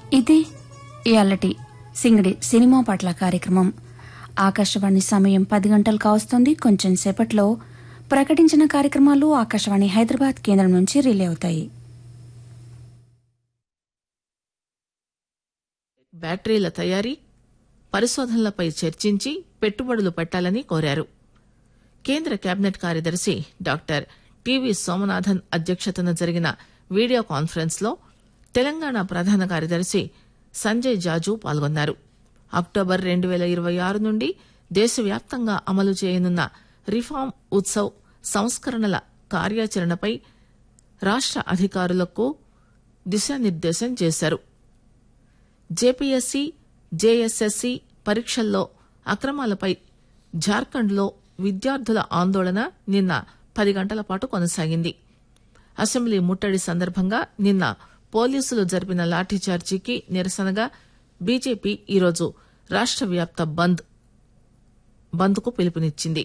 ఇది ఇయాలటి సింగడి సినిమా పట్ల కార్యక్రమం ఆకాశవాణి సమయం పది గంటలు కావస్తోంది కొంచెం సేపట్లో ప్రకటించిన కార్యక్రమాలు ఆకాశవాణి హైదరాబాద్ కేంద్రం నుంచి రిలే అవుతాయి బ్యాటరీల తయారీ పరిశోధనలపై చర్చించి పెట్టుబడులు పెట్టాలని కోరారు కేంద్ర కేబినెట్ కార్యదర్శి డాక్టర్ టివి సోమనాథన్ అధ్యక్షతన జరిగిన వీడియో కాన్ఫరెన్స్ లో తెలంగాణ ప్రధాన కార్యదర్శి సంజయ్ జాజు పాల్గొన్నారు అక్టోబర్ రెండు వేల ఇరవై ఆరు నుండి దేశవ్యాప్తంగా అమలు చేయనున్న రిఫార్మ్ ఉత్సవ్ సంస్కరణల కార్యాచరణపై రాష్ట అధికారులకు దిశానిర్దేశం చేశారు జేపీఎస్సీ జేఎస్ఎస్సీ పరీక్షల్లో అక్రమాలపై జార్ఖండ్లో విద్యార్థుల ఆందోళన నిన్న పది గంటల పాటు కొనసాగింది అసెంబ్లీ ముట్టడి సందర్భంగా నిన్న పోలీసులు జరిపిన లాఠీచార్జీకి నిరసనగా బీజేపీ ఈరోజు రాష్ట వ్యాప్త బంద్ బంద్కు పిలుపునిచ్చింది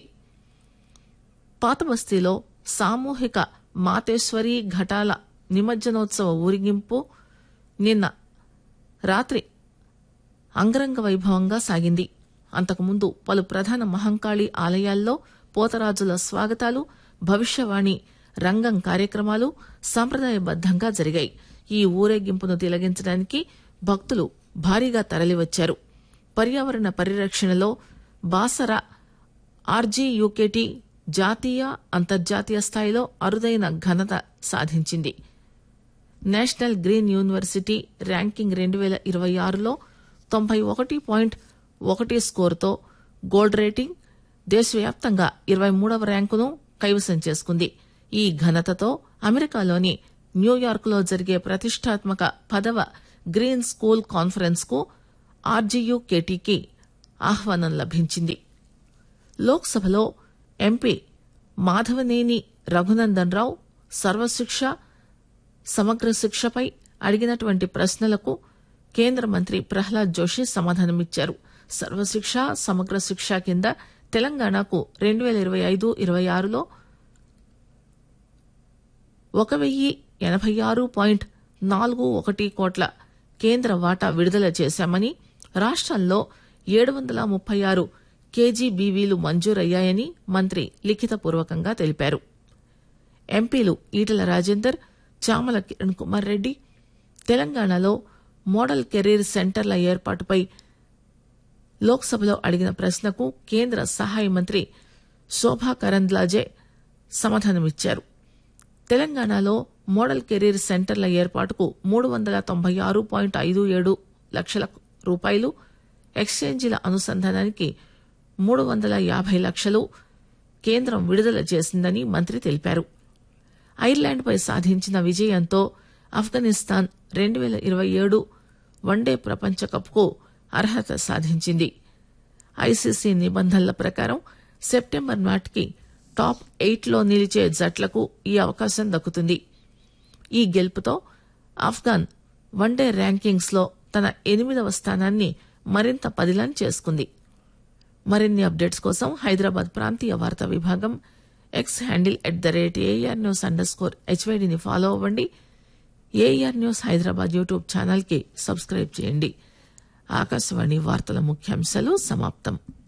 పాతబస్తీలో సామూహిక మాతేశ్వరి ఘటాల నిమజ్జనోత్సవ ఊరిగింపు నిన్న రాత్రి అంగరంగ వైభవంగా సాగింది అంతకుముందు పలు ప్రధాన మహంకాళి ఆలయాల్లో పోతరాజుల స్వాగతాలు భవిష్యవాణి రంగం కార్యక్రమాలు సంప్రదాయబద్దంగా జరిగాయి ఈ ఊరేగింపును తిలగించడానికి భక్తులు భారీగా తరలివచ్చారు పర్యావరణ పరిరక్షణలో బాసర ఆర్జీయూకేటీ జాతీయ అంతర్జాతీయ స్థాయిలో అరుదైన ఘనత సాధించింది నేషనల్ గ్రీన్ యూనివర్సిటీ ర్యాంకింగ్ రెండు వేల ఇరవై ఆరులో తొంభై ఒకటి పాయింట్ ఒకటి స్కోరుతో గోల్డ్ రేటింగ్ దేశవ్యాప్తంగా ఇరవై మూడవ ర్యాంకును కైవసం చేసుకుంది ఈ ఘనతతో అమెరికాలోని న్యూయార్క్లో జరిగే ప్రతిష్టాత్మక పదవ గ్రీన్ స్కూల్ కాన్ఫరెన్స్ కు ఆర్జీయూకేటీకి ఆహ్వానం లభించింది లోక్సభలో ఎంపీ మాధవనేని రఘునందన్ రావు సర్వశిక్ష సమగ్ర శిక్షపై అడిగినటువంటి ప్రశ్నలకు కేంద్ర మంత్రి ప్రహ్లాద్ జోషి సమాధానమిచ్చారు సర్వశిక్ష సమగ్ర శిక్ష కింద తెలంగాణకు రెండు వేల ఇరవై ఐదు ఇరవై ఆరులో ఒక వెయ్యి ఎనభై ఆరు పాయింట్ నాలుగు ఒకటి కోట్ల కేంద్ర వాటా విడుదల చేశామని రాష్టంలో ఏడు వందల ముప్పై ఆరు కేజీబీవీలు మంజూరయ్యాయని మంత్రి లిఖితపూర్వకంగా తెలిపారు ఎంపీలు ఈటల రాజేందర్ చామల కిరణ్ కుమార్ రెడ్డి తెలంగాణలో మోడల్ కెరీర్ సెంటర్ల ఏర్పాటుపై లోక్సభలో అడిగిన ప్రశ్నకు కేంద్ర సహాయ మంత్రి శోభా కరంద్లాజే సమాధానమిచ్చారు తెలంగాణలో మోడల్ కెరీర్ సెంటర్ల ఏర్పాటుకు మూడు వందల తొంభై ఆరు పాయింట్ ఐదు ఏడు లక్షల రూపాయలు ఎక్స్చేంజీల అనుసంధానానికి మూడు వందల యాభై లక్షలు కేంద్రం విడుదల చేసిందని మంత్రి తెలిపారు ఐర్లాండ్పై సాధించిన విజయంతో ఆఫ్ఘనిస్తాన్ రెండు వేల ఇరవై ఏడు వన్డే ప్రపంచ కప్కు అర్హత సాధించింది ఐసీసీ నిబంధనల ప్రకారం సెప్టెంబర్ నాటికి టాప్ ఎయిట్లో నిలిచే జట్లకు ఈ అవకాశం దక్కుతుంది ఈ గెలుపుతో ఆఫ్ఘాన్ వన్డే ర్యాంకింగ్స్ లో తన ఎనిమిదవ స్థానాన్ని మరింత పదిలం చేసుకుంది మరిన్ని అప్డేట్స్ కోసం హైదరాబాద్ ప్రాంతీయ వార్తా విభాగం X handle at the rate AR news underscore స్కోర్ హెచ్వైడిని ఫాలో అవ్వండి AR news Hyderabad YouTube channel కి సబ్స్క్రైబ్ చేయండి ఆకాశవాణి వార్తల ముఖ్యాంశాలు సమాప్తం